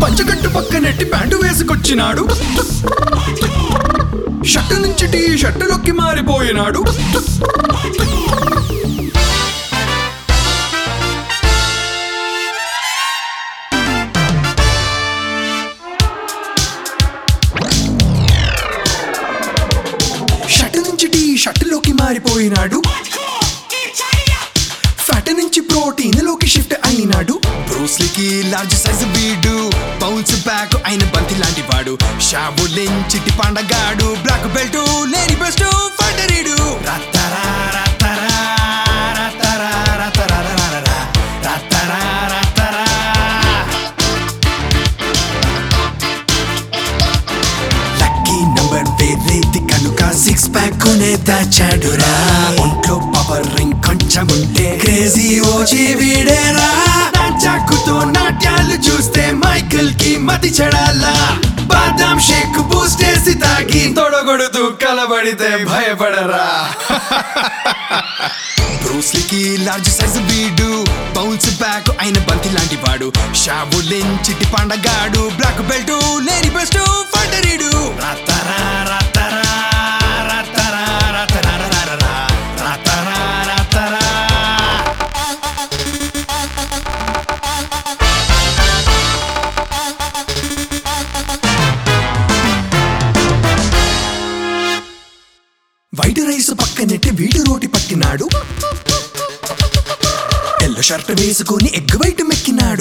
పంచకట్టు పక్క నెట్టి ప్యాంటు వేసుకొచ్చినాడు షర్టు నుంచి టీ షర్టులోకి మారిపోయినాడు షర్టు నుంచి టీ షర్టులోకి మారిపోయినాడు ఫ్యాట్ నుంచి ప్రోటీన్ లోకి షిఫ్ట్ అయినాడు బ్రూస్లీకి లార్జ్ సైజ్ వీడు బౌన్స్ బ్యాక్ అయిన బంతి లాంటి వాడు షాబు లెంచిటి పండగాడు బ్లాక్ బెల్ట్ లేని బెస్ట్ ఫండరీడు రత్తరా రత్తరా రత్తరా రత్తరా రరరా, రత్తరా రత్తరా లక్కీ నంబర్ వేరేది కనుక సిక్స్ ప్యాక్ కొనే దాచాడురా ఒంట్లో పవర్ రింగ్ కొంచెం ఉంటే క్రేజీ ఓజీ వీడేరా నా చాకుతో నాట్యాలు చూస్తే మైకిల్ కి మతి చెడాలా బాదాం షేక్ బూస్ట్ వేసి తాగి తొడగొడుతూ కలబడితే భయపడరా బ్రూస్లీకి లార్జ్ సైజ్ వీడు బౌన్స్ బ్యాక్ అయిన బంతి లాంటి వాడు షాబు లెంచిటి పండగాడు బ్లాక్ బెల్ట్ లేని బెస్ట్ ఫండరీడు రత్తరా రత్తరా రత్తరా రత్తరా రరరా, రత్తరా రత్తరా వైట్ రైస్ పక్కనెట్టి వీడు రోటి పట్టినాడు తెల్ల షర్ట్ వేసుకొని ఎగ్ వైట్ మెక్కినాడు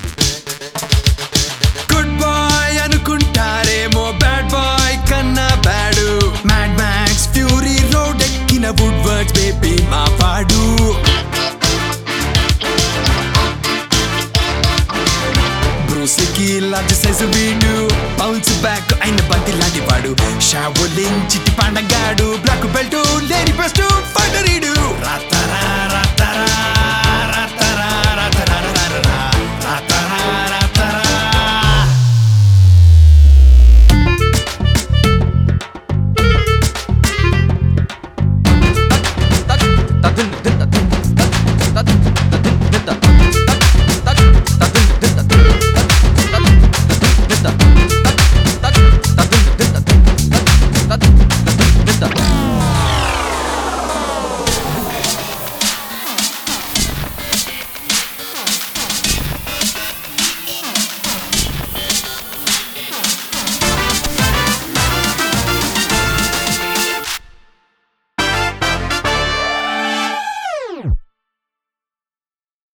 గుడ్ బాయ్ అనుకుంటారేమో బ్యాడ్ బాయ్ కన్నా bad Mad Max Fury Road ఎక్కిన వుడ్ వర్డ్ బేబీ మా పాడు బ్రూస్కి లార్జ్ సైజు వీడు బౌన్స్ బ్యాక్ అయిన బంతి లాంటి వాడు షాబులిన్ చిట్టి పండగాడు బ్లాక్ బెల్ట్ లేని బెస్ట్ ఫైటరీడు రత్తరా రత్తరా